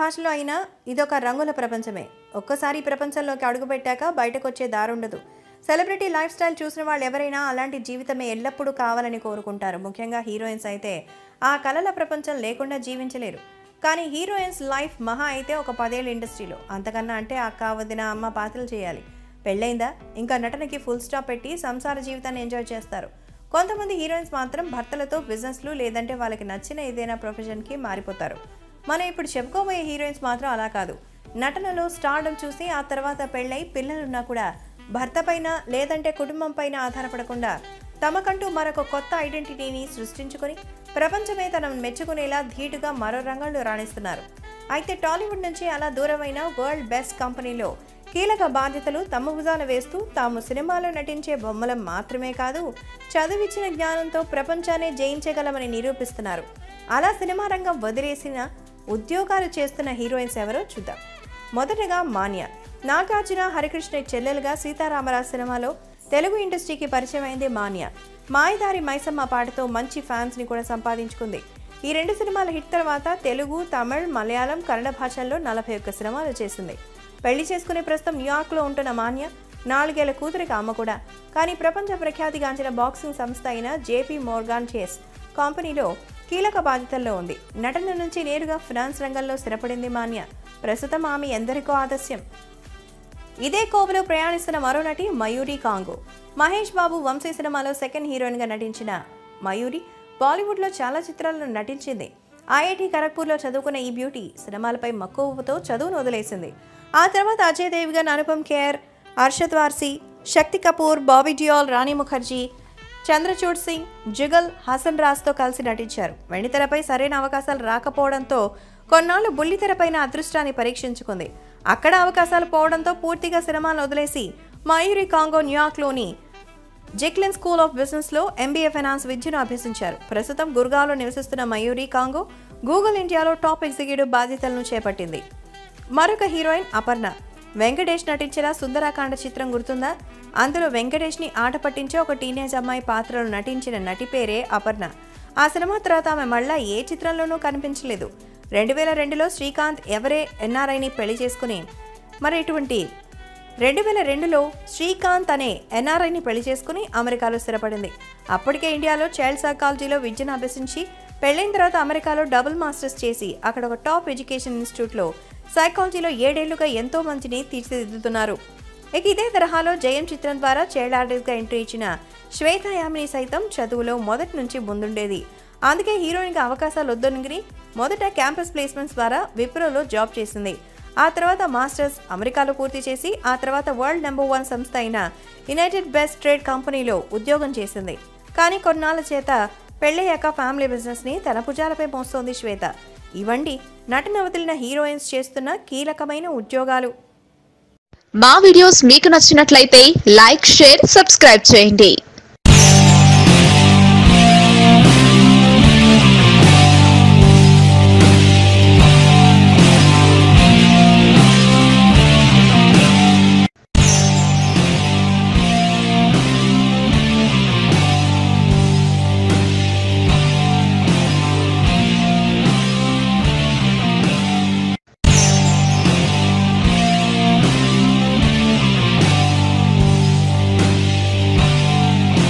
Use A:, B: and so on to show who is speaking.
A: భాషలో అయినా ఇదొక రంగుల ప్రపంచమే ఒక్కసారి ఈ ప్రపంచంలోకి అడుగుపెట్టాక బయటకు వచ్చే దారుండదు సెలబ్రిటీ లైఫ్ స్టైల్ చూసిన వాళ్ళు ఎవరైనా అలాంటి జీవితమే ఎల్లప్పుడూ కావాలని కోరుకుంటారు ముఖ్యంగా హీరోయిన్స్ అయితే ఆ కలల ప్రపంచం లేకుండా జీవించలేరు కానీ హీరోయిన్స్ లైఫ్ మహా అయితే ఒక పదేళ్ళ ఇండస్ట్రీలో అంతకన్నా అంటే అక్క వదిన అమ్మ పాత్రలు చేయాలి పెళ్ళైందా ఇంకా నటనకి ఫుల్ స్టాప్ పెట్టి సంసార జీవితాన్ని ఎంజాయ్ చేస్తారు కొంతమంది హీరోయిన్స్ మాత్రం భర్తలతో బిజినెస్లు లేదంటే వాళ్ళకి నచ్చిన ఏదైనా ప్రొఫెషన్కి మారిపోతారు మనం ఇప్పుడు చెప్పుకోబోయే హీరోయిన్స్ మాత్రం అలా కాదు నటనలో స్టార్డం చూసి ఆ తర్వాత పెళ్ళై పిల్లలున్నా కూడా భర్త పైన లేదంటే కుటుంబం పైన ఆధారపడకుండా తమకంటూ మరొక కొత్త ఐడెంటిటీని సృష్టించుకొని ప్రపంచమే తనను మెచ్చుకునేలా ధీటుగా మరో రంగంలో రాణిస్తున్నారు అయితే టాలీవుడ్ నుంచి అలా దూరమైన వరల్డ్ బెస్ట్ కంపెనీలో కీలక బాధ్యతలు తమ భుజాన వేస్తూ తాము సినిమాలో నటించే బొమ్మలం మాత్రమే కాదు చదివిచ్చిన జ్ఞానంతో ప్రపంచాన్ని జయించగలమని నిరూపిస్తున్నారు అలా సినిమా రంగం వదిలేసిన ఉద్యోగాలు చేస్తున్న హీరోయిన్స్ ఎవరో చూద్దాం మొదటగా మాన్య నాగార్జున హరికృష్ణ చెల్లెలుగా సీతారామరాజు సినిమాలో తెలుగు ఇండస్ట్రీకి పరిచయం అయింది మాన్య మాయదారి మైసమ్మ పాటతో మంచి ఫ్యాన్స్ని కూడా సంపాదించుకుంది ఈ రెండు సినిమాల హిట్ తర్వాత తెలుగు తమిళ్ మలయాళం కన్నడ భాషల్లో నలభై ఒక్క సినిమాలు చేసింది పెళ్లి చేసుకునే ప్రస్తుతం న్యూయార్క్లో ఉంటున్న మాన్య నాలుగేళ్ల కూతురికి అమ్మ కూడా కానీ ప్రపంచ ప్రఖ్యాతిగాంచిన బాక్సింగ్ సంస్థ అయిన జేపీ మోర్గాన్ చేస్ కంపెనీలో కీలక బాధ్యతల్లో ఉంది నటన నుంచి నేరుగా ఫినాన్స్ రంగంలో స్థిరపడింది మాన్య ప్రస్తుతం ఆమె ఎందరికో ఆదర్శం ఇదే కోవలో ప్రయాణిస్తున్న మరో నటి మయూరి కాంగో మహేష్ బాబు వంశీ సినిమాలో సెకండ్ హీరోయిన్గా నటించిన మయూరి బాలీవుడ్లో చాలా చిత్రాల్లో నటించింది ఐఐటి ఖరగ్పూర్లో చదువుకున్న ఈ బ్యూటీ సినిమాలపై మక్కువతో చదువును వదిలేసింది ఆ తర్వాత అజయ్ దేవిగన్ అనుపమ్ ఖేర్ అర్షద్ వార్సీ శక్తి కపూర్ బాబీ డియోల్ రాణి ముఖర్జీ చంద్రచూడ్ సింగ్ జుగల్ హసన్ రాజ్తో కలిసి నటించారు వెండితెరపై సరైన అవకాశాలు రాకపోవడంతో కొన్నాళ్ళు బుల్లితెరపైన అదృష్టాన్ని పరీక్షించుకుంది అక్కడ అవకాశాలు పోవడంతో పూర్తిగా సినిమాను వదిలేసి మయూరి కాంగో న్యూయార్క్లోని జెక్లిన్ స్కూల్ ఆఫ్ బిజినెస్లో ఎంబీఏ ఫైనాన్స్ విద్యను అభ్యసించారు ప్రస్తుతం గుర్గావ్లో నివసిస్తున్న మయూరి కాంగో గూగుల్ ఇండియాలో టాప్ ఎగ్జిక్యూటివ్ బాధ్యతలను చేపట్టింది మరొక హీరోయిన్ అపర్ణ వెంకటేష్ నటించిన సుందరాకాండ చిత్రం గుర్తుందా అందులో వెంకటేష్ని ఆట పట్టించే ఒక టీనేజ్ అమ్మాయి పాత్రలో నటించిన నటి పేరే అపర్ణ ఆ సినిమా తర్వాత ఆమె మళ్ళా ఏ చిత్రంలోనూ కనిపించలేదు రెండు వేల రెండులో శ్రీకాంత్ ఎవరే ఎన్ఆర్ఐని పెళ్లి చేసుకుని మరి ఇటువంటి రెండు వేల రెండులో శ్రీకాంత్ అనే ఎన్ఆర్ఐని పెళ్లి చేసుకుని అమెరికాలో స్థిరపడింది అప్పటికే ఇండియాలో చైల్డ్ సైకాలజీలో విద్యను అభ్యసించి పెళ్ళైన తర్వాత అమెరికాలో డబుల్ మాస్టర్స్ చేసి అక్కడ ఒక టాప్ ఎడ్యుకేషన్ ఇన్స్టిట్యూట్లో సైకాలజీలో ఏడేళ్లుగా ఎంతో మందిని తీర్చిదిద్దుతున్నారు ఇక ఇదే తరహాలో జయం చిత్రం ద్వారా చైల్డ్ ఆర్టిస్ట్గా ఎంట్రీ ఇచ్చిన శ్వేత యామిని సైతం చదువులో మొదటి నుంచి ముందుండేది అందుకే హీరోయిన్గా అవకాశాలు వద్దనుగిరి మొదట క్యాంపస్ ప్లేస్మెంట్స్ ద్వారా విప్రోలో జాబ్ చేసింది ఆ తర్వాత మాస్టర్స్ అమెరికాలో పూర్తి చేసి ఆ తర్వాత వరల్డ్ నెంబర్ వన్ సంస్థ అయిన యునైటెడ్ బెస్ట్ ట్రేడ్ కంపెనీలో ఉద్యోగం చేసింది కానీ కొన్నాళ్ళ చేత పెళ్ళయ్యాక ఫ్యామిలీ బిజినెస్ని తన భుజాలపై మోస్తోంది శ్వేత ఇవండి నటన వదిలిన హీరోయిన్స్ చేస్తున్న కీలకమైన ఉద్యోగాలు
B: మా వీడియోస్ మీకు నచ్చినట్లయితే లైక్ షేర్ సబ్స్క్రైబ్ చేయండి